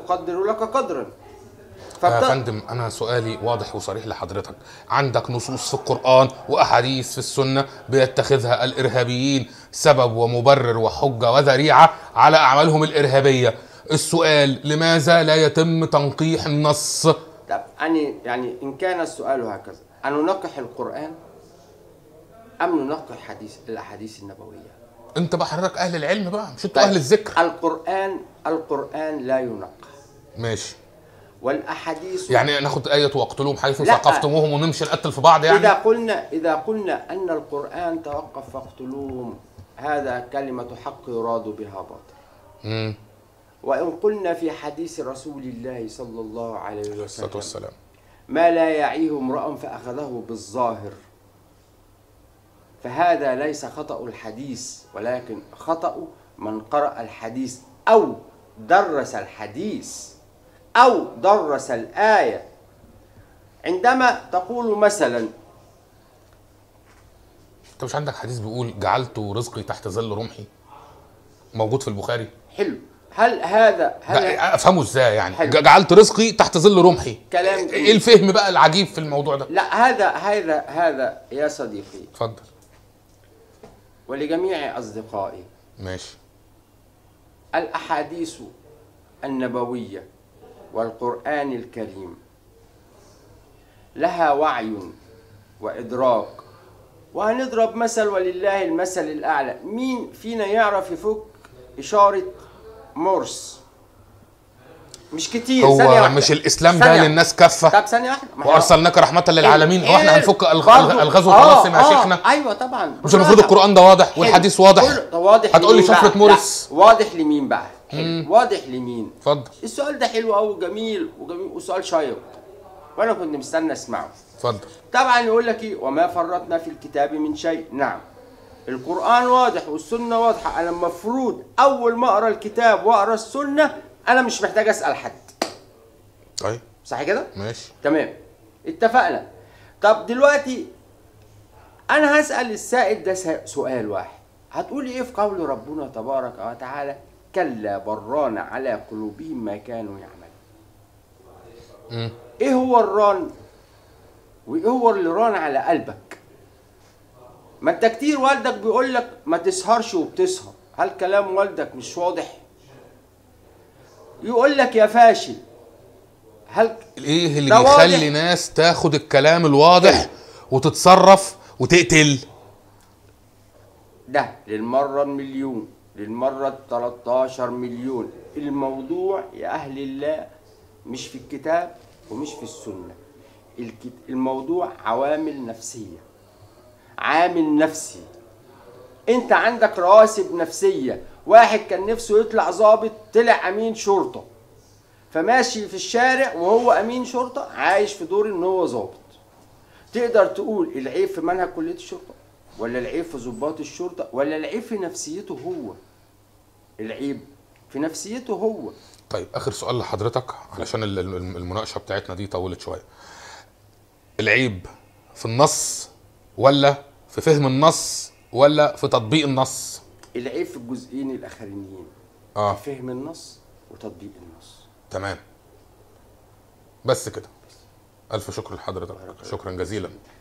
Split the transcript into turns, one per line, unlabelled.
اقدر لك قدرا
يا
فبت...
فندم انا سؤالي واضح وصريح لحضرتك عندك نصوص في القران واحاديث في السنه بيتخذها الارهابيين سبب ومبرر وحجه وذريعه على اعمالهم الارهابيه السؤال لماذا لا يتم تنقيح النص
طب أني يعني إن كان السؤال هكذا أننقح القرآن أم ننقح حديث الأحاديث النبوية؟
انت بقى حضرتك اهل العلم بقى مش انتوا
طيب،
اهل الذكر
القرآن القرآن لا ينقح
ماشي
والأحاديث
يعني ناخد آية واقتلوهم حيث
لا.
ثقفتموهم ونمشي نقتل في بعض يعني
إذا قلنا إذا قلنا أن القرآن توقف فاقتلوهم هذا كلمة حق يراد بها باطل
امم
وإن قلنا في حديث رسول الله صلى الله عليه
الصلاة
وسلم
والسلام
ما لا يعيه امرأ فأخذه بالظاهر فهذا ليس خطأ الحديث ولكن خطأ من قرأ الحديث أو درس الحديث أو درس الآية عندما تقول مثلا
انت مش عندك حديث بيقول جعلت رزقي تحت ظل رمحي موجود في البخاري
حلو هل هذا هل
لا افهمه ازاي يعني
حلو.
ج- جعلت رزقي تحت ظل رمحي
كلام
ايه
جميل.
الفهم بقى العجيب في الموضوع ده
لا هذا هذا هذا يا صديقي
اتفضل
ولجميع أصدقائي
ماشي
الأحاديث النبوية والقرآن الكريم لها وعي وإدراك وهنضرب مثل ولله المثل الأعلى مين فينا يعرف يفك إشارة مورس مش كتير ثانية
هو
واحدة.
مش الاسلام
ثانية
ده
واحدة.
للناس كافه
طب ثانية واحدة ما احنا-
وارسلناك رحمه للعالمين هو احنا
إيه؟
هنفك الغ-
برضو-
الغزو
آه،
خلاص يا
آه،
شيخنا
ايوه طبعا
مش المفروض القران ده واضح والحديث واضح
كله- ده واضح
هتقول لي
لمين
شفرة
بقى؟
مورس
لا، واضح لمين بقى حلو. واضح لمين
اتفضل
السؤال ده حلو قوي وجميل وجميل وسؤال شيق وانا كنت مستني اسمعه
اتفضل
طبعا يقول لك ايه وما فرطنا في الكتاب من شيء نعم القران واضح والسنه واضحه انا المفروض اول ما اقرا الكتاب واقرا السنه انا مش محتاج اسال حد
طيب
صح كده
ماشي
تمام اتفقنا طب دلوقتي انا هسال السائل ده س- سؤال واحد هتقولي ايه في قول ربنا تبارك وتعالى كلا بران على قلوبهم ما كانوا يعملون
مم.
ايه هو الران وايه هو اللي ران على قلبك ما انت كتير والدك بيقول لك ما تسهرش وبتسهر هل كلام والدك مش واضح يقول لك يا فاشل هل
ايه اللي
ده واضح.
بيخلي ناس تاخد الكلام الواضح وتتصرف وتقتل
ده للمرة المليون للمرة ال 13 مليون الموضوع يا أهل الله مش في الكتاب ومش في السنة الكت- الموضوع عوامل نفسية عامل نفسي انت عندك رواسب نفسية واحد كان نفسه يطلع ضابط طلع امين شرطة فماشي في الشارع وهو امين شرطة عايش في دور ان هو ضابط تقدر تقول العيب في منهج كلية الشرطة ولا العيب في ضباط الشرطة ولا العيب في نفسيته هو العيب في نفسيته هو
طيب اخر سؤال لحضرتك علشان ال- ال- المناقشه بتاعتنا دي طولت شويه العيب في النص ولا في فهم النص ولا في تطبيق النص
العيب في الجزئين الاخرانيين
اه
فهم النص وتطبيق النص
تمام بس كده الف شكر لحضرتك شكرا جزيلا